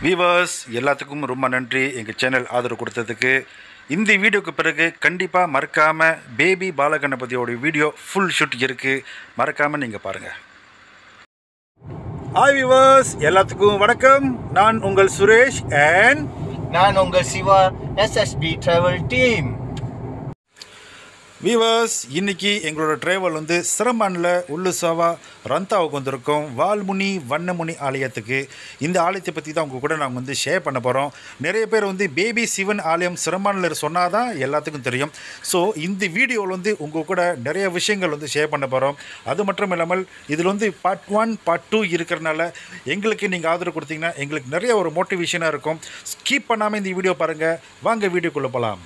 Viewers எல்லாத்துக்கும் ரொம்ப நன்றி எங்கள் சேனல் ஆதரவு கொடுத்ததுக்கு இந்த வீடியோக்கு பிறகு கண்டிப்பாக மறக்காமல் பேபி பாலகணபதியோட வீடியோ ஃபுல் ஷூட் இருக்குது மறக்காமல் நீங்கள் பாருங்கள் ஹாய் விவர்ஸ் எல்லாத்துக்கும் வணக்கம் நான் உங்கள் சுரேஷ் அண்ட் நான் உங்கள் Siva SSP travel team viewers இன்னைக்கு எங்களோட டிரைவர் வந்து சிரமனில் உள்ளுசாவா ரந்தாவுக்கு வந்திருக்கோம் வால்முனி வண்ணமுனி ஆலயத்துக்கு இந்த ஆலயத்தை பற்றி தான் உங்கள் கூட நாங்கள் வந்து ஷேர் பண்ண போகிறோம் நிறைய பேர் வந்து பேபி சிவன் ஆலயம் சிரமனில் சொன்னால் தான் எல்லாத்துக்கும் தெரியும் ஸோ இந்த வீடியோவில் வந்து உங்கள் கூட நிறைய விஷயங்கள் வந்து ஷேர் பண்ண போகிறோம் அது மட்டும் இல்லாமல் இதில் வந்து பார்ட் ஒன் பார்ட் டூ இருக்கிறனால எங்களுக்கு நீங்கள் ஆதரவு கொடுத்தீங்கன்னா எங்களுக்கு நிறைய ஒரு மோட்டிவேஷனாக இருக்கும் ஸ்கிப் பண்ணாமல் இந்த வீடியோ பாருங்கள் வாங்க வீடியோக்குள்ளே போகலாம்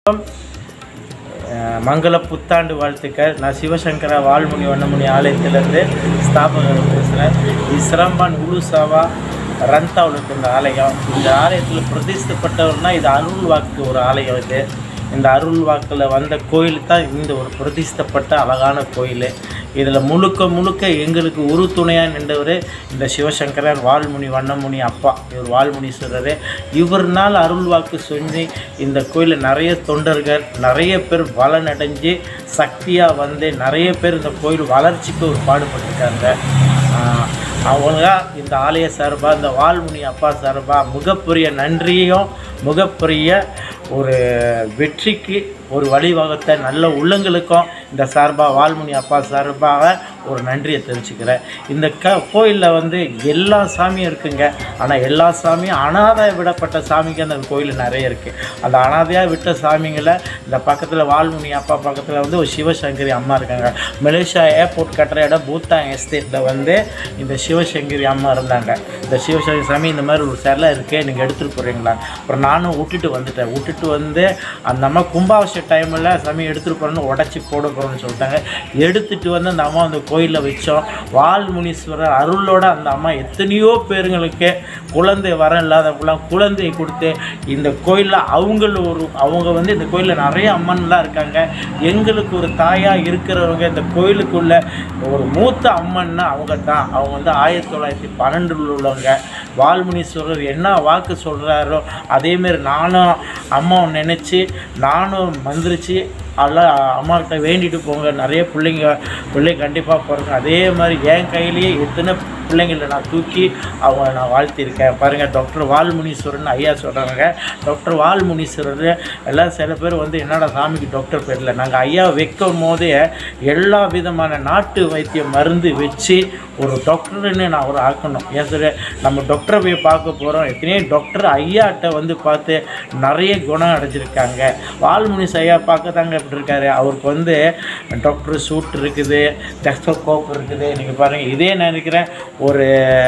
அஹ் மங்கள புத்தாண்டு வாழ்த்துக்கள் நான் சிவசங்கரா வால்முனி வண்ணமுனி ஆலயத்திலேருந்து ஸ்தாபகர் பேசுகிறேன் இது சிரம்பான் உலுசாவா ரந்தாவில் இருக்க இந்த ஆலயம் இந்த ஆலயத்தில் பிரதிஷ்டப்பட்டவர்னா இது அருள் வாக்கு ஒரு ஆலயம் இது இந்த அருள் வாக்கில் வந்த கோயில் தான் இந்த ஒரு பிரதிஷ்டப்பட்ட அழகான கோயில் இதில் முழுக்க முழுக்க எங்களுக்கு உரு துணையாக நின்றவர் இந்த சிவசங்கரர் வால்முனி வண்ணமுனி அப்பா இவர் வால்முனீஸ்வரர் இவர்னால் அருள் வாக்கு சொல்லி இந்த கோயிலில் நிறைய தொண்டர்கள் நிறைய பேர் பலனடைஞ்சு சக்தியாக வந்து நிறைய பேர் இந்த கோயில் வளர்ச்சிக்கு ஒரு பாடுபட்டிருக்காங்க ஆஹ் அவங்க இந்த ஆலய சார்பாக இந்த வால்முனி அப்பா சார்பாக மிகப்பெரிய நன்றியும் மிகப்பெரிய ஒரு வெற்றிக்கு ஒரு வழிவகுத்த நல்ல உள்ளங்களுக்கும் இந்த சார்பாக வால்முனி அப்பா சார்பாக ஒரு நன்றியை தெரிவிச்சுக்கிறேன் இந்த க கோயிலில் வந்து எல்லா சாமியும் இருக்குங்க ஆனால் எல்லா சாமியும் அனாதை விடப்பட்ட சாமிக்கு அந்த கோயில் நிறைய இருக்குது அந்த அனாதையாக விட்ட சாமிங்களை இந்த பக்கத்தில் வால்முனி அப்பா பக்கத்தில் வந்து ஒரு சிவசங்கரி அம்மா இருக்காங்க மலேசியா ஏர்போர்ட் கட்டுற இடம் பூத்தாங் எஸ்டேட்டில் வந்து இந்த சிவசங்கரி அம்மா இருந்தாங்க இந்த சிவசங்கரி சாமி இந்த மாதிரி ஒரு சிலை இருக்குது நீங்கள் எடுத்துகிட்டு போகிறீங்களா அப்புறம் நானும் விட்டுட்டு வந்துட்டேன் விட்டுட்டு வந்து அந்த அம்மா கும்பாபிஷேக டைமில் சாமி எடுத்துகிட்டு போகிறோன்னு உடச்சி போட போகிறோன்னு சொல்லிட்டாங்க எடுத்துகிட்டு வந்து அந்த அம்மா அந்த கோயிலில் வச்சோம் வால்முனீஸ்வரர் அருளோட அந்த அம்மா எத்தனையோ பேருங்களுக்கு குழந்தை வரம் இல்லாதவங்களாம் குழந்தையை கொடுத்து இந்த கோயிலில் அவங்கள ஒரு அவங்க வந்து இந்த கோயிலில் நிறைய அம்மன்லாம் இருக்காங்க எங்களுக்கு ஒரு தாயாக இருக்கிறவங்க இந்த கோயிலுக்குள்ள ஒரு மூத்த அம்மன்னா அவங்க தான் அவங்க வந்து ஆயிரத்தி தொள்ளாயிரத்தி பன்னெண்டில் உள்ளவங்க வால்முனீஸ்வரர் என்ன வாக்கு சொல்கிறாரோ அதேமாரி நானும் அம்மாவை நினச்சி நானும் மந்திரிச்சு எல்லாம் அம்மாக்கிட்ட வேண்டிட்டு போங்க நிறைய பிள்ளைங்க பிள்ளைங்க கண்டிப்பாக பிறங்க அதே மாதிரி என் கையிலேயே எத்தனை பிள்ளைங்களை நான் தூக்கி அவங்க நான் வாழ்த்திருக்கேன் பாருங்கள் டாக்டர் வால்முனீஸ்வரன் ஐயா சொல்கிறாங்க டாக்டர் வால்முனீஸ்வரர் எல்லாம் சில பேர் வந்து என்னடா சாமிக்கு டாக்டர் பேரில் நாங்கள் ஐயா வைக்கும் போதே எல்லா விதமான நாட்டு வைத்திய மருந்து வச்சு ஒரு டாக்டர்னு நான் ஒரு ஆக்கணும் ஏன் சார் நம்ம டாக்டரை போய் பார்க்க போகிறோம் எத்தனையோ டாக்டர் ஐயாட்ட வந்து பார்த்து நிறைய குணம் அடைஞ்சிருக்காங்க வால்முனிஸ் ஐயா பார்க்க தாங்க இப்படி இருக்காரு அவருக்கு வந்து டாக்டர் சூட் இருக்குது டெஸ்டோகோப் இருக்குது நீங்கள் பாருங்கள் இதே நான் நினைக்கிறேன் ஒரு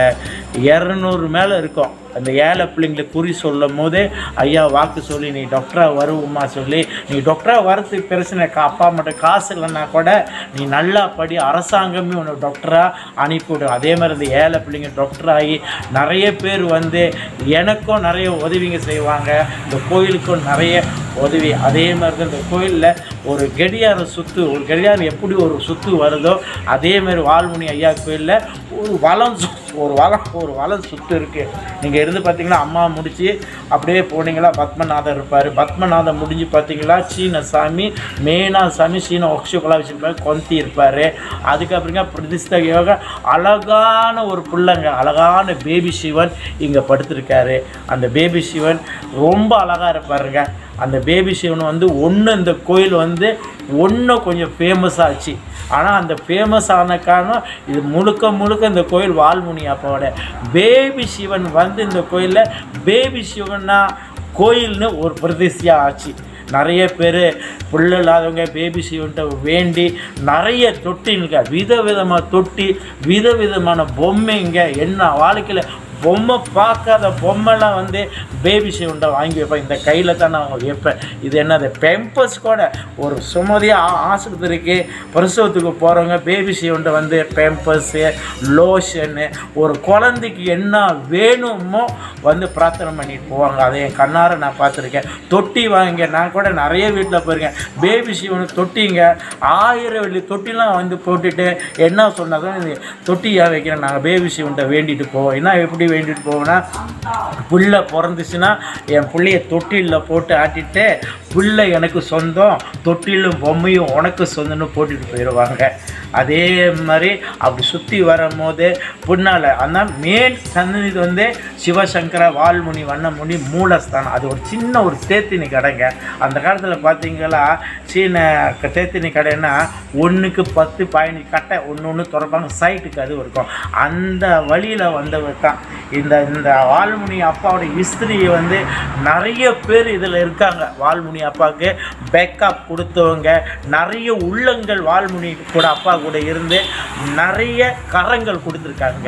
இரநூறு மேலே இருக்கும் அந்த ஏழை பிள்ளைங்களை குறி சொல்லும் போதே ஐயா வாக்கு சொல்லி நீ டாக்டராக வருவோமா சொல்லி நீ டாக்டராக வரதுக்கு பிரச்சனை கா- அப்பா மட்டும் காசு இல்லைன்னா கூட நீ நல்லா படி அரசாங்கமே உன்னை டாக்டராக அனுப்பிவிடும் அதே மாதிரி இந்த ஏழை பிள்ளைங்க டாக்டர் ஆகி நிறைய பேர் வந்து எனக்கும் நிறைய உதவிங்க செய்வாங்க இந்த கோயிலுக்கும் நிறைய உதவி அதே மாதிரி தான் இந்த கோயிலில் ஒரு கடியார சுத்து ஒரு கடியாரம் எப்படி ஒரு சுத்து வருதோ அதே மாதிரி வால்முனி ஐயா கோயிலில் ஒரு வளம் சு- ஒரு வளம் ஒரு வளம் சுத்து இருக்குது நீங்கள் இருந்து பார்த்தீங்கன்னா அம்மா முடிச்சு அப்படியே போனீங்களா பத்மநாதர் இருப்பார் பத்மநாதர் முடிஞ்சு பார்த்தீங்களா சீன சாமி மேனா சாமி சீன ஒக்ஷுகளாக வச்சுருப்பாரு கொந்தி இருப்பார் அதுக்கப்புறங்க பிரதிஷ்ட யோகா அழகான ஒரு பிள்ளைங்க அழகான பேபி சிவன் இங்கே படுத்திருக்காரு அந்த பேபி சிவன் ரொம்ப அழகாக இருப்பாருங்க அந்த பேபி சிவன் வந்து ஒன்று இந்த கோயில் வந்து ஒன்று கொஞ்சம் ஃபேமஸ் ஆச்சு ஆனால் அந்த ஃபேமஸ் ஆன காரணம் இது முழுக்க முழுக்க இந்த கோயில் வால்முனி அப்பாவோட பேபி சிவன் வந்து இந்த கோயிலில் பேபி சிவன்னா கோயில்னு ஒரு பிரதிஷ்டையாக ஆச்சு நிறைய பேர் புள்ள இல்லாதவங்க பேபி சிவன்ட்ட வேண்டி நிறைய தொட்டிங்க விதவிதமாக தொட்டி விதவிதமான பொம்மைங்க என்ன வாழ்க்கையில் பொம்மை பார்க்காத பொம்மைலாம் வந்து பேபி சிவன்ட்ட வாங்கி வைப்பேன் இந்த கையில் தான் நான் வைப்பேன் இது என்னது பெம்பஸ் கூட ஒரு சுமதியாக ஆஸ்பத்திரிக்கு பிரசவத்துக்கு போகிறவங்க பேபி சிவன்ட்ட வந்து பெம்பஸ்ஸு லோஷனு ஒரு குழந்தைக்கு என்ன வேணுமோ வந்து பிரார்த்தனை பண்ணிட்டு போவாங்க அதை என் கண்ணார நான் பார்த்துருக்கேன் தொட்டி வாங்க நான் கூட நிறைய வீட்டில் போயிருக்கேன் பேபி சிவனுக்கு தொட்டிங்க ஆயிரம் வெள்ளி தொட்டிலாம் வந்து போட்டுட்டு என்ன சொன்னாதான் இது தொட்டியாக வைக்கிறேன் நாங்கள் பேபி சிவன்ட்ட வேண்டிட்டு போவோம் என்ன எப்படி வேண்டிட்டு போவோம்னா புள்ள பிறந்துச்சுன்னா என் பிள்ளைய தொட்டிலில் போட்டு ஆட்டிட்டு புள்ள எனக்கு சொந்தம் தொட்டிலும் பொம்மையும் உனக்கு சொந்தம்னு போட்டுட்டு போயிடுவாங்க அதே மாதிரி அப்படி சுற்றி வரும்போது பின்னால் ஆனால் மேன் சன்னதி வந்து சிவசங்கர வால்முனி வண்ணமுனி மூலஸ்தானம் அது ஒரு சின்ன ஒரு தேத்தினி கடைங்க அந்த காலத்தில் பார்த்தீங்களா சீன க- தேத்தினி கடைன்னா ஒன்றுக்கு பத்து பதினஞ்சு கட்டை ஒன்று ஒன்று திறப்பாங்க சைட்டுக்கு அது இருக்கும் அந்த வழியில் வந்தவர் தான் இந்த இந்த வால்முனி அப்பாவோட ஹிஸ்திரி வந்து நிறைய பேர் இதில் இருக்காங்க வால்முனி அப்பாவுக்கு பேக்கப் கொடுத்தவங்க நிறைய உள்ளங்கள் வால்முனி கூட அப்பா கூட இருந்து நிறைய கரங்கள் கொடுத்துருக்காங்க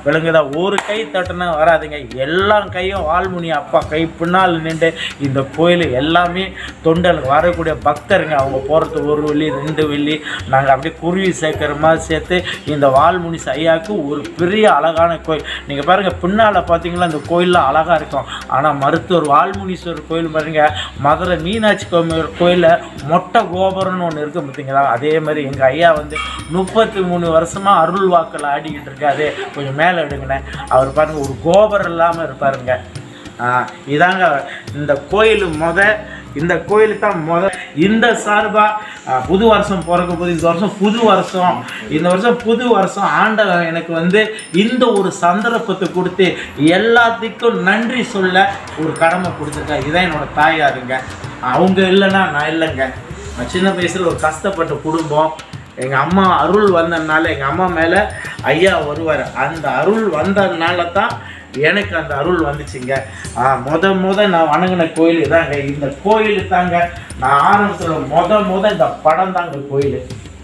விளங்குதா ஒரு கை தட்டுனா வராதுங்க எல்லா கையும் வால்முனி அப்பா கை பின்னால் நின்று இந்த கோயில் எல்லாமே தொண்டலுக்கு வரக்கூடிய பக்தருங்க அவங்க போகிறது ஒரு வெள்ளி ரெண்டு வெள்ளி நாங்கள் அப்படியே குருவி சேர்க்குற மாதிரி சேர்த்து இந்த வால்முனி ஐயாவுக்கு ஒரு பெரிய அழகான கோயில் நீங்கள் பாருங்கள் பின்னால் பார்த்தீங்களா இந்த கோயிலில் அழகாக இருக்கும் ஆனால் மருத்துவர் வால்முனீஸ்வரர் கோயில் பாருங்க மதுரை மீனாட்சி கோயில் கோயிலில் மொட்டை கோபுரம்னு ஒன்று இருக்குது பார்த்தீங்களா அதே மாதிரி எங்கள் ஐயா வந்து முப்பத்தி மூணு வருஷமாக அருள் வாக்கில் ஆடிக்கிட்டு இருக்காரு கொஞ்சம் மேலே எடுங்கண்ணே அவர் பாருங்க ஒரு கோபுரம் இல்லாமல் இருப்பாருங்க ஆ, இதாங்க இந்த கோயில் முத இந்த கோயில் தான் முத இந்த சார்பா ஆ, புது வருஷம் பிறக்க போது இந்த வருஷம் புது வருஷம் இந்த வருஷம் புது வருஷம் ஆண்டவன் எனக்கு வந்து இந்த ஒரு சந்தர்ப்பத்தை கொடுத்து எல்லாத்துக்கும் நன்றி சொல்ல ஒரு கடமை கொடுத்துருக்கா இதான் என்னோட தாயாருங்க அவங்க இல்லைன்னா நான் இல்லைங்க நான் சின்ன வயசில் ஒரு கஷ்டப்பட்ட குடும்பம் எங்கள் அம்மா அருள் வந்ததுனால எங்கள் அம்மா மேலே ஐயா வருவார் அந்த அருள் வந்ததுனால தான் எனக்கு அந்த அருள் வந்துச்சுங்க ஆ, முத முத நான் வணங்கின கோயில் இதாங்க இந்த கோயில் தாங்க நான் ஆரம்பத்தில் முத முத இந்த படம் தாங்க கோயில்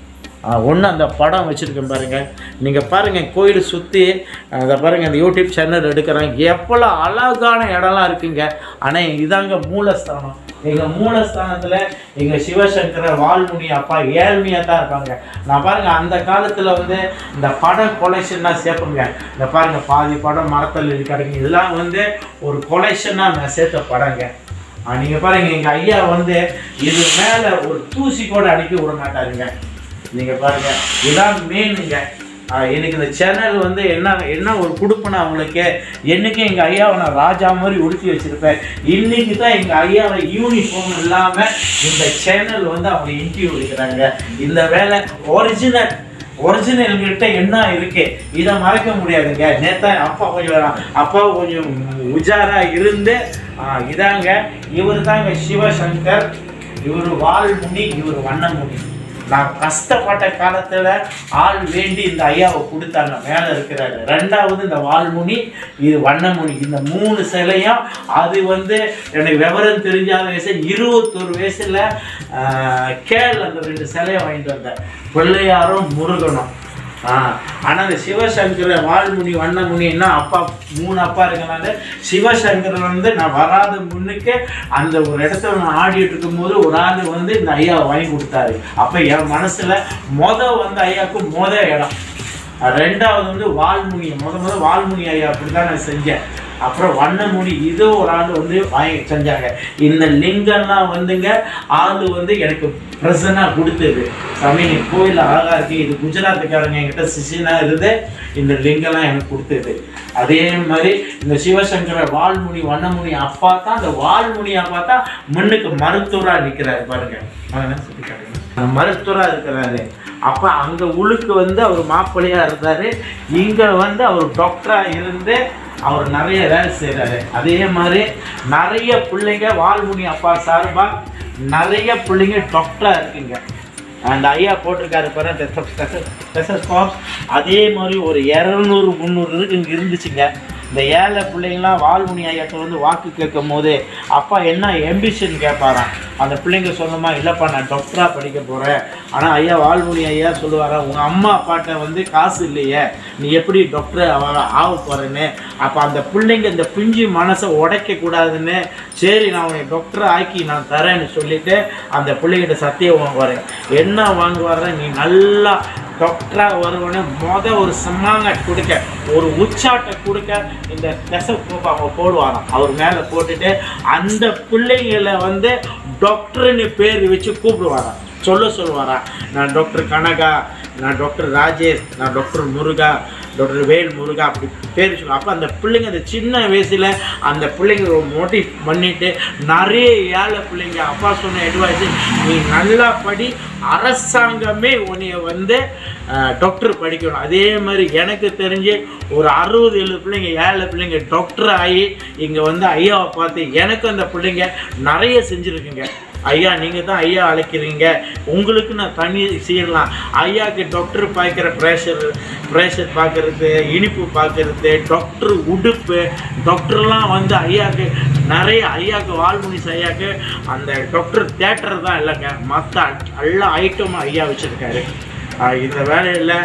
ஒன்று அந்த படம் வச்சுருக்கேன் பாருங்கள் நீங்கள் பாருங்கள் கோயிலை சுற்றி அதை பாருங்கள் அந்த யூடியூப் சேனல் எடுக்கிறாங்க எவ்வளோ அழகான இடம்லாம் இருக்குங்க ஆனால் இதாங்க மூலஸ்தானம் எங்கள் மூலஸ்தானத்தில் எங்கள் சிவசங்கர வால்முனி அப்பா ஏழ்மையாக தான் இருப்பாங்க நான் பாருங்கள் அந்த காலத்தில் வந்து இந்த படம் கொலேஷன்லாம் சேர்ப்பேங்க இந்த பாருங்கள் பாதி படம் மரத்தில் கிடக்கு இதெல்லாம் வந்து ஒரு கொலேஷனாக நான் சேர்த்த படங்க நீங்கள் பாருங்கள் எங்கள் ஐயா வந்து இது மேலே ஒரு தூசி கூட அனுப்பி விட மாட்டாருங்க நீங்க பாருங்க இதான் மெயினுங்க எனக்கு இந்த சேனல் வந்து என்ன என்ன ஒரு கொடுப்பேன் அவங்களுக்கு என்னைக்கும் எங்கள் ஐயாவை நான் ராஜா மாதிரி உடுத்தி வச்சிருப்பேன் இன்னைக்கு தான் எங்கள் ஐயாவை யூனிஃபார்ம் இல்லாமல் இந்த சேனல் வந்து அவங்க இன்டர்வியூ எடுக்கிறாங்க இந்த வேலை ஒரிஜினல் ஒரிஜினல் கிட்ட என்ன இருக்கு இதை மறக்க முடியாதுங்க நேத்தா அப்பா கொஞ்சம் அப்பா கொஞ்சம் உஜாரா இருந்து ஆ, இதாங்க இவர் தாங்க சிவசங்கர் இவர் வால்முனி இவர் வண்ணமுனி நான் கஷ்டப்பட்ட காலத்துல ஆள் வேண்டி இந்த ஐயாவை கொடுத்தாங்க மேல இருக்கிறாரு ரெண்டாவது இந்த வால்முனி இது வண்ணமுனி இந்த மூணு சிலையும் அது வந்து எனக்கு விவரம் தெரிஞ்சாத வயசு இருபத்தொரு வயசுல ஆஹ், கேரள அந்த ரெண்டு சிலையை வாங்கிட்டு வந்தேன் பிள்ளையாரும் முருகனும் ஆஹ் ஆனா இந்த சிவசங்கர வால்முனி வண்ணமுனின்னா அப்பா மூணு அப்பா இருக்கனால சிவசங்கரன் வந்து நான் வராத முன்னுக்கு அந்த ஒரு இடத்துல நான் ஆடிட்டு இருக்கும்போது ஒரு ஆள் வந்து இந்த ஐயா வாங்கி கொடுத்தாரு அப்ப என் மனசுல மொத வந்து ஐயாவுக்கு மொத இடம் அஹ் ரெண்டாவது வந்து வால்முனி முத முத வால்முனி ஐயா அப்படிதான் நான் செஞ்சேன் அப்புறம் வண்ணமுனி இது ஒரு ஆள் வந்து வாங்கி செஞ்சாங்க இந்த லிங்கம்லாம் வந்துங்க ஆள் வந்து எனக்கு ப்ரெசனாக கொடுத்தது சாமி நீ கோயில் அழகா இருக்கு இது குஜராத்துக்காரங்க என்கிட்ட சிசினா இருந்து இந்த லிங்கம்லாம் எனக்கு கொடுத்தது அதே மாதிரி இந்த சிவசங்கர வால்முனி வண்ணமுனி அப்பா தான் அந்த வால்முனி அப்பா தான் முன்னுக்கு மருத்துவராக நிற்கிறாரு பாருங்க அதெல்லாம் சுத்தி காட்டுங்க. மருத்துவராக இருக்கிறாரு அப்போ அங்கே உள்ளுக்கு வந்து அவர் மாப்பிள்ளையாக இருந்தார் இங்கே வந்து அவர் டாக்டராக இருந்து அவர் நிறைய வேலை செய்கிறாரு அதே மாதிரி நிறைய பிள்ளைங்க வால்முனி அப்பா சார்பாக நிறைய பிள்ளைங்க டாக்டராக இருக்குங்க அந்த ஐயா போட்டிருக்காரு பாரு அந்த ஸ்டெத்தஸ்கோப்ஸ் அதே மாதிரி ஒரு இரநூறு முந்நூறு இருக்கு இங்கே இருந்துச்சுங்க இந்த ஏழை பிள்ளைங்களாம் வால்முனி ஐயாட்ட வந்து வாக்கு கேட்கும் போது அப்பா என்ன எம்பிஷன் கேட்பாராம் அந்த பிள்ளைங்க சொல்லுமா இல்லைப்பா நான் டாக்டராக படிக்க போகிறேன் ஆனால் ஐயா வால்முனி ஐயா சொல்லுவாரா உங்கள் அம்மா அப்பாட்ட வந்து காசு இல்லையே நீ எப்படி டாக்டர் ஆக போகிறேன்னு அப்போ அந்த பிள்ளைங்க இந்த பிஞ்சு மனசை உடைக்க கூடாதுன்னு சரி நான் உன்னை டாக்டர் ஆக்கி நான் தரேன்னு சொல்லிட்டு அந்த பிள்ளைகிட்ட சத்தியம் வாங்குவார் என்ன வாங்குவாரு நீ நல்லா டாக்டராக வருவனே மொத ஒரு சம்மாங்க கொடுக்க ஒரு உச்சாட்டை கொடுக்க இந்த நெசப்பு அவங்க போடுவாராம் அவர் மேலே போட்டுட்டு அந்த பிள்ளைங்களை வந்து டாக்டர்னு பேர் வச்சு கூப்பிடுவாராம் சொல்ல சொல்லுவாராம் நான் டாக்டர் கனகா நான் டாக்டர் ராஜேஷ் நான் டாக்டர் முருகா டாக்டர் வேல் முருகா அப்படி பேர் சொல்லுவாங்க அப்போ அந்த பிள்ளைங்க அந்த சின்ன வயசில் அந்த பிள்ளைங்க மோட்டிவ் பண்ணிட்டு நிறைய ஏழை பிள்ளைங்க அப்பா சொன்ன அட்வைஸ் நீ நல்லா படி அரசாங்கமே உன்னைய வந்து அஹ், டாக்டர் படிக்கணும் அதே மாதிரி எனக்கு தெரிஞ்சு ஒரு அறுபது எழுபது பிள்ளைங்க ஏழை பிள்ளைங்க டாக்டர் ஆகி இங்கே வந்து ஐயாவை பார்த்து எனக்கு அந்த பிள்ளைங்க நிறைய செஞ்சுருக்குங்க ஐயா நீங்கள் தான் ஐயா அழைக்கிறீங்க உங்களுக்கு நான் தனி செய்யலாம் ஐயாவுக்கு டாக்டர் பார்க்குற ப்ரெஷர் ப்ரெஷர் பார்க்குறது இனிப்பு பார்க்குறது டாக்டர் உடுப்பு டாக்டர்லாம் வந்து ஐயாவுக்கு நிறைய ஐயாவுக்கு வால்முனிஸ் ஐயாவுக்கு அந்த டாக்டர் தேட்டர் தான் இல்லைங்க மற்ற எல்லா ஐட்டமும் ஐயா வச்சுருக்காரு இந்த வேலையில்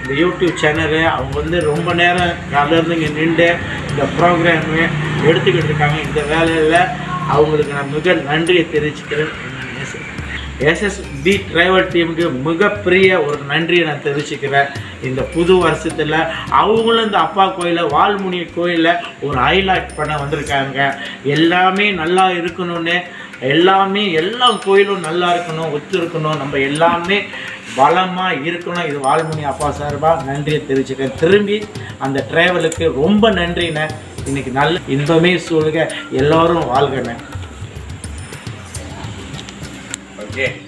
இந்த யூடியூப் சேனலு அவங்க வந்து ரொம்ப நேரம் காலையிலேருந்து இங்கே நின்று இந்த ப்ரோக்ராமு எடுத்துக்கிட்டு இருக்காங்க இந்த வேலையில் அவங்களுக்கு நான் மிக நன்றியை தெரிவிச்சுக்கிறேன் எஸ்எஸ்பி டிரைவர் டீமுக்கு மிகப்பெரிய ஒரு நன்றியை நான் தெரிவிச்சுக்கிறேன் இந்த புது வருஷத்தில் அவங்களும் இந்த அப்பா கோயிலில் வால்முனி கோயிலில் ஒரு ஹைலைட் பண்ண வந்திருக்காங்க எல்லாமே நல்லா இருக்கணும்னு எல்லாமே எல்லா கோயிலும் நல்லா இருக்கணும் ஒத்து இருக்கணும் நம்ம எல்லாமே பலமாக இருக்கணும் இது வால்முனி அப்பா சார்பாக நன்றியை தெரிவிச்சுக்கிறேன் திரும்பி அந்த டிரைவலுக்கு ரொம்ப நன்றிண்ணே இன்னைக்கு நல்ல இன்பமே சொல்லுங்க எல்லோரும் வாழ்கண்ணே ஓகே